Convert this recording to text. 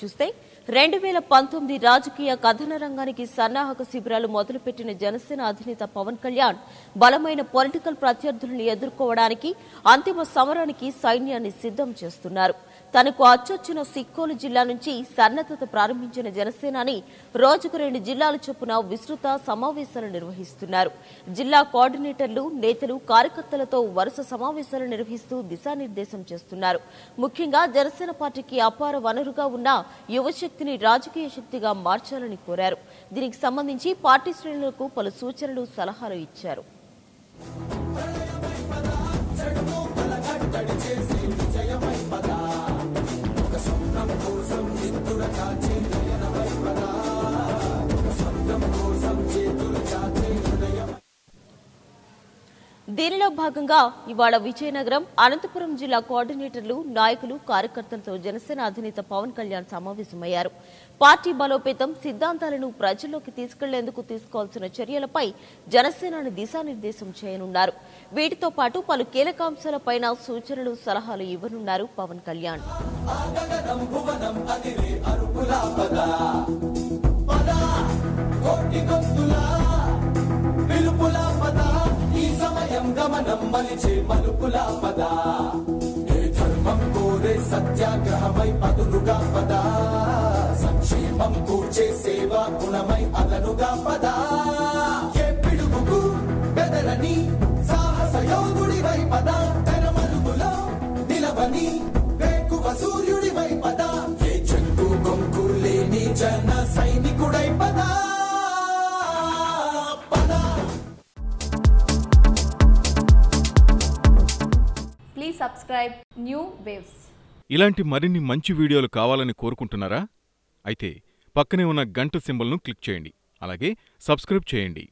చూస్తే రెండు వేల పంతొమ్మిది రాజకీయ కథన రంగానికి సన్నాహక శిబిరాలు మొదలుపెట్టిన జనసేన అధినేత పవన్ కళ్యాణ్ బలమైన పొలిటికల్ ప్రత్యర్థులను ఎదుర్కోవడానికి అంతిమ సమరానికి సైన్యాన్ని సిద్ధం చేస్తున్నారు తనకు అచ్చొచ్చిన సిక్కోలు జిల్లా నుంచి సన్నద్ధత ప్రారంభించిన జనసేనాని రోజుకు రెండు జిల్లాల చొప్పున విస్తృత సమావేశాలు నిర్వహిస్తున్నారు జిల్లా కోఆర్డినేటర్లు నేతలు కార్యకర్తలతో వరుస సమావేశాలు నిర్వహిస్తూ దిశానిర్దేశం చేస్తున్నారు ముఖ్యంగా జనసేన పార్టీకి అపార వనరుగా ఉన్న యువశక్తిని రాజకీయ శక్తిగా మార్చాలని కోరారు దీనికి సంబంధించి పార్టీ శ్రేణులకు పలు సూచనలు సలహాలు ఇచ్చారు దీనిలో భాగంగా ఇవాళ విజయనగరం అనంతపురం జిల్లా కోఆర్డినేటర్లు నాయకులు కార్యకర్తలతో జనసేన అధినేత పవన్ కళ్యాణ్ సమావేశమయ్యారు పార్టీ బలోపేతం సిద్ధాంతాలను ప్రజల్లోకి తీసుకెళ్లేందుకు తీసుకోవాల్సిన చర్యలపై జనసేనాని దిశానిర్దేశం చేయనున్నారు వీటితో పాటు పలు కీలక అంశాలపైన సూచనలు సలహాలు ఇవ్వనున్నారు పవన్ కళ్యాణ్ పిలుపుల పద ఈ సమయం గమనం మలిచే మలుపుల పద ఏ ధర్మం కోరే సత్యాగ్రహమై పదులుగా పద సంక్షేమం కూర్చే సేవా గుణమై అదనుగా పద ఏ పిడుగుకు బెదరని సాహస యోధుడివై పద తెరమలుగులో నిలవని వేకువ సూర్యుడివై పద ఏ చెంగు కొంకు లేని జన సైనికుడై పద పద Please subscribe New Waves. ఇలాంటి మరిన్ని మంచి వీడియోలు కావాలని కోరుకుంటున్నారా అయితే పక్కనే ఉన్న గంట సింబల్ను క్లిక్ చేయండి అలాగే సబ్స్క్రైబ్ చేయండి